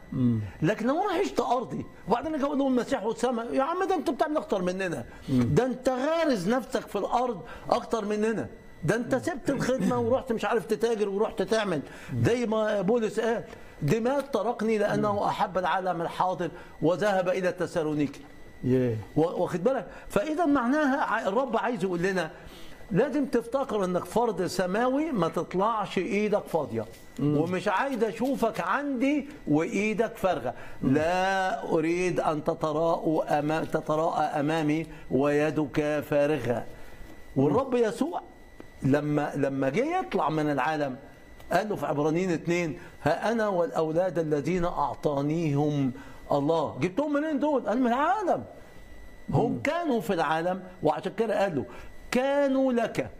لكن لو انا عشت ارضي وبعدين اجي اقول له المسيح والسماء يا عم ده انت بتعمل اكتر مننا ده انت غارز نفسك في الارض اكتر مننا ده انت سبت الخدمه ورحت مش عارف تتاجر ورحت تعمل زي ما بولس قال دماغ تركني لانه احب العالم الحاضر وذهب الى تسالونيكي ياه و- واخد بالك فاذا معناها ع- الرب عايز يقول لنا لازم تفتكر انك فرد سماوي ما تطلعش ايدك فاضيه ومش عايز اشوفك عندي وايدك فارغه لا اريد ان تتراءوا أمام تتراءى امامي ويدك فارغه والرب يسوع لما لما جه يطلع من العالم قال له في عبرانيين اثنين ها انا والاولاد الذين اعطانيهم الله جبتهم منين دول؟ قال من العالم هم كانوا في العالم وعشان كده قالوا كانوا لك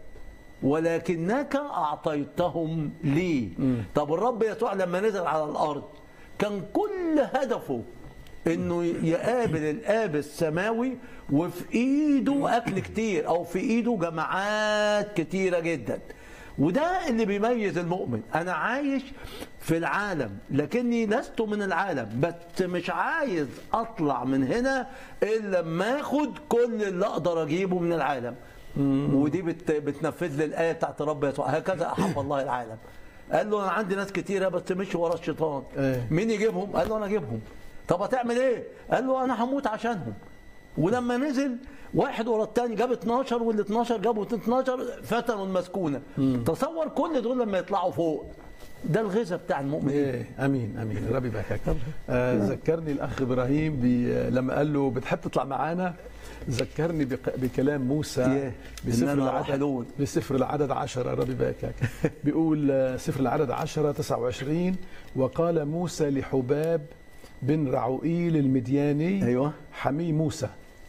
ولكنك اعطيتهم لي طب الرب يسوع لما نزل على الارض كان كل هدفه انه يقابل الاب السماوي وفي ايده اكل كتير او في ايده جماعات كتيره جدا وده اللي بيميز المؤمن انا عايش في العالم لكني لست من العالم بس مش عايز اطلع من هنا الا لما اخد كل اللي اقدر اجيبه من العالم ودي بت بتنفذ لي الايه بتاعت رب يسوع هكذا احب الله العالم قال له انا عندي ناس كتيره بس مش ورا الشيطان إيه. مين يجيبهم قال له انا اجيبهم طب هتعمل ايه قال له انا هموت عشانهم ولما نزل واحد ورا الثاني جاب 12 وال 12 جابوا 12 فتنوا المسكونه تصور كل دول لما يطلعوا فوق ده الغذاء بتاع المؤمنين ايه امين امين ربي يباركك آه ذكرني الاخ ابراهيم ب- لما قال له بتحب تطلع معانا ذكرني بق- بكلام موسى إيه، بسفر إننا العدد راحلون. بسفر العدد عشرة ربي يباركك بيقول آه، سفر العدد عشرة 29 وقال موسى لحباب بن رعوئيل المدياني أيوة. حمي موسى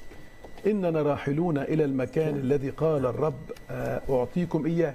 إننا راحلون إلى المكان الذي قال الرب آه، أعطيكم إياه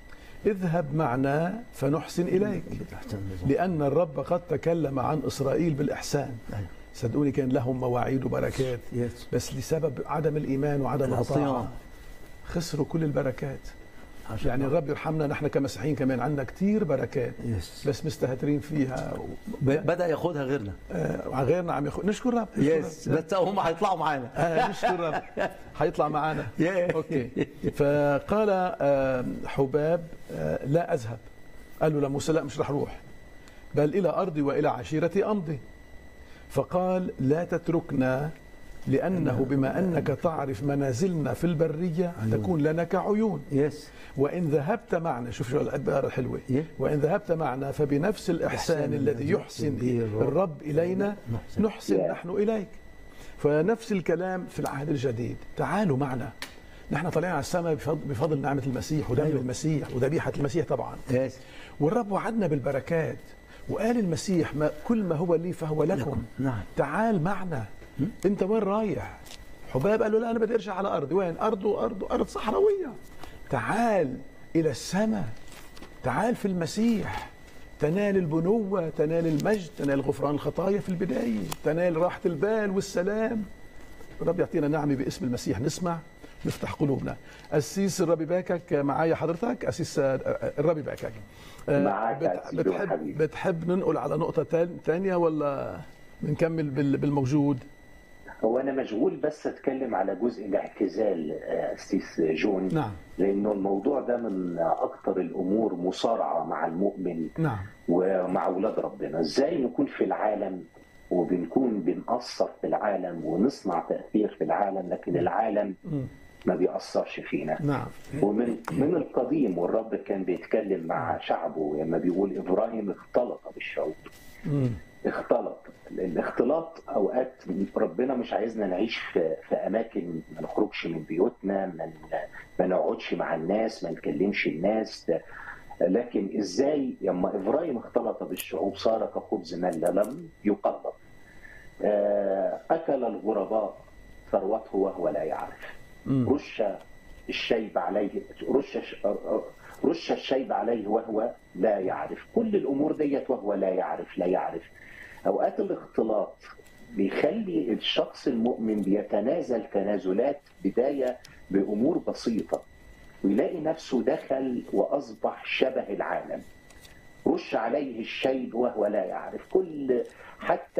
اذهب معنا فنحسن إليك لأن الرب قد تكلم عن إسرائيل بالإحسان أيوة. صدقوني كان لهم مواعيد وبركات يس. بس لسبب عدم الإيمان وعدم العصيان. الطاعة خسروا كل البركات عشان يعني الرب يرحمنا نحن كمسيحيين كمان عندنا كتير بركات يس. بس مستهترين فيها و... ب- بدا ياخدها غيرنا آه غيرنا عم ياخد نشكر رب نشكر يس رب. بس هم هيطلعوا معانا آه نشكر رب هيطلع معانا Yeah. اوكي فقال آه، حباب آه، لا اذهب قال له لموسى لا مش رح اروح بل الى ارضي والى عشيرتي امضي فقال لا تتركنا لانه بما انك تعرف منازلنا في البريه تكون لنا كعيون يس وان ذهبت معنا شوف شو العباره الحلوه Yeah. وان ذهبت معنا فبنفس الاحسان الإحسان الذي الذي يحسن يحسن به الرب الرب الينا نحسن. نحسن Yeah. نحن اليك فنفس الكلام في العهد الجديد تعالوا معنا نحن طالعين على السماء بفضل, بفضل نعمه المسيح ودم أيوه. المسيح وذبيحه المسيح طبعا يس والرب وعدنا بالبركات وقال المسيح ما كل ما هو لي فهو لكم, لكم. نعم. تعال معنا انت وين رايح حباب قال له لا انا بدي ارجع على ارضي وين ارضه ارضه ارض صحراويه تعال الى السماء تعال في المسيح تنال البنوة تنال المجد تنال غفران الخطايا في البداية تنال راحة البال والسلام الرب يعطينا نعمة باسم المسيح نسمع نفتح قلوبنا أسيس الرب يباركك معايا حضرتك أسيس آه، الرب يباركك آه، معاك يا بت- أسيس جون بتحب حبيبي. بتحب ننقل على نقطة تان- تانية ولا بنكمل بال- بالموجود هو انا مشغول بس اتكلم على جزء الاعتزال آه، اسيس جون نعم. لانه الموضوع ده من اكثر الامور مصارعه مع المؤمن نعم ومع اولاد ربنا ازاي نكون في العالم وبنكون بنأثر في العالم ونصنع تأثير في العالم لكن العالم ما بيأثرش فينا نعم ومن من القديم والرب كان بيتكلم مع شعبه لما بيقول ابراهيم اختلط بالشعوب اختلط الاختلاط اوقات ربنا مش عايزنا نعيش في, في اماكن ما نخرجش من بيوتنا ما ن- ما نقعدش مع الناس ما نكلمش الناس لكن ازاي لما ابراهيم اختلط بالشعوب صار كخبز ملة لم يقلب آه، اكل الغرباء ثروته وهو لا يعرف رش الشيب عليه رش رش الشيب عليه وهو لا يعرف كل الامور ديت وهو لا يعرف لا يعرف اوقات الاختلاط بيخلي الشخص المؤمن بيتنازل تنازلات بدايه بامور بسيطه ويلاقي نفسه دخل واصبح شبه العالم رش عليه الشيب وهو لا يعرف كل حتى